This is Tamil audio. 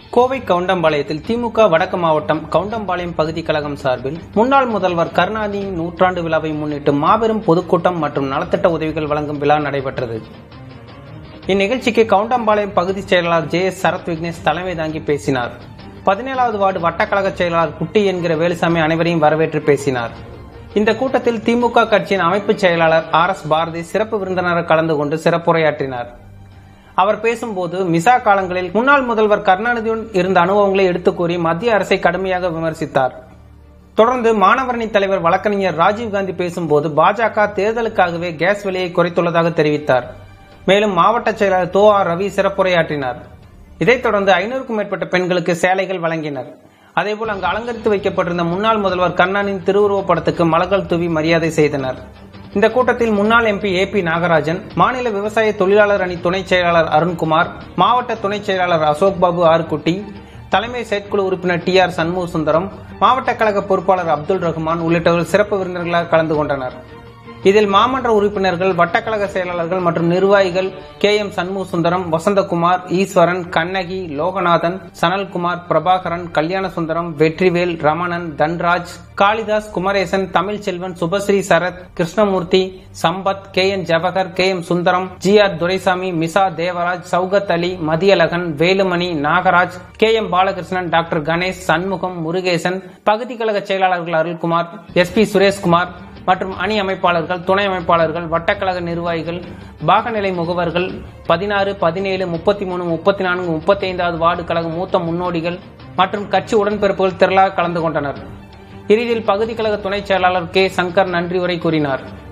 கோவை கவுண்டம்பாளையத்தில் திமுக வடக்கு மாவட்டம் கவுண்டம்பாளையம் பகுதி கழகம் சார்பில் முன்னாள் முதல்வர் கருணாநிதியின் நூற்றாண்டு விழாவை முன்னிட்டு மாபெரும் பொதுக்கூட்டம் மற்றும் நலத்திட்ட உதவிகள் வழங்கும் விழா நடைபெற்றது இந்நிகழ்ச்சிக்கு கவுண்டம்பாளையம் பகுதி செயலாளர் ஜே எஸ் சரத் விக்னேஷ் தலைமை தாங்கி பேசினார் பதினேழாவது வார்டு வட்டக்கழக செயலாளர் குட்டி என்கிற வேலுசாமி அனைவரையும் வரவேற்று பேசினார் இந்த கூட்டத்தில் திமுக கட்சியின் அமைப்பு செயலாளர் ஆர் எஸ் பாரதி சிறப்பு விருந்தினர் கலந்து கொண்டு சிறப்புரையாற்றினார் அவர் பேசும்போது மிசா காலங்களில் முன்னாள் முதல்வர் கருணாநிதியுடன் இருந்த அனுபவங்களை எடுத்துக் கூறி மத்திய அரசை கடுமையாக விமர்சித்தார் தொடர்ந்து மாணவரணி தலைவர் வழக்கறிஞர் ராஜீவ்காந்தி பேசும்போது பாஜக தேர்தலுக்காகவே கேஸ் விலையை குறைத்துள்ளதாக தெரிவித்தார் மேலும் மாவட்ட செயலாளர் தோ ஆர் ரவி சிறப்புரையாற்றினார் இதைத் தொடர்ந்து ஐநூறுக்கும் மேற்பட்ட பெண்களுக்கு சேலைகள் வழங்கினர் அதேபோல் அங்கு அலங்கரித்து வைக்கப்பட்டிருந்த முன்னாள் முதல்வர் கருணாநிதியின் திருவுருவப் படத்துக்கு மலர்கள் தூவி மரியாதை செய்தனர் இந்த கூட்டத்தில் முன்னாள் எம்பி ஏ பி நாகராஜன் மாநில விவசாய தொழிலாளர் அணி துணை செயலாளர் அருண்குமார் மாவட்ட துணை செயலாளர் அசோக் பாபு ஆர்குட்டி தலைமை செயற்குழு உறுப்பினர் டி ஆர் சண்முக சுந்தரம் மாவட்ட கழக பொறுப்பாளர் அப்துல் ரஹ்மான் உள்ளிட்டவர்கள் சிறப்பு விருந்தினர்களாக கலந்து கொண்டனர் இதில் மாமன்ற உறுப்பினர்கள் வட்டக்கழக செயலாளர்கள் மற்றும் நிர்வாகிகள் K M Shanmuga Sundaram Vasanthakumar Easwaran Kannagi Loganathan Sanalkumar Prabhakaran Kalyanasundaram Vetrivel Ramanan Dhanraj Kalidas Kumaresan Tamilselvan Subashree Sarath Krishnamurthy Sampath K N Jawahar K M Sundaram G R Duraisamy MISA Devaraj Shaukat Ali Mathiyazhagan Velumani Nagaraj K M Balakrishnan doctor Ganesh Shanmugam Murugesan பகுதி கழக செயலாளர்கள் அருள்குமார் எஸ் பி சுரேஷ்குமார் மற்றும் அணி அமைப்பாளர்கள் துணை அமைப்பாளர்கள் வட்டக்கழக நிர்வாகிகள் பாகநிலை முகவர்கள் பதினாறு பதினேழு முப்பத்தி மூணு முப்பத்தி நான்கு முப்பத்தி ஐந்தாவது வார்டு கழக மூத்த முன்னோடிகள் மற்றும் கட்சி உடன்பிறப்புகள் திரளாக கலந்து கொண்டனர் இறுதியில் பகுதி கழக துணைச் செயலாளர் கே சங்கர் நன்றி உரை கூறினார்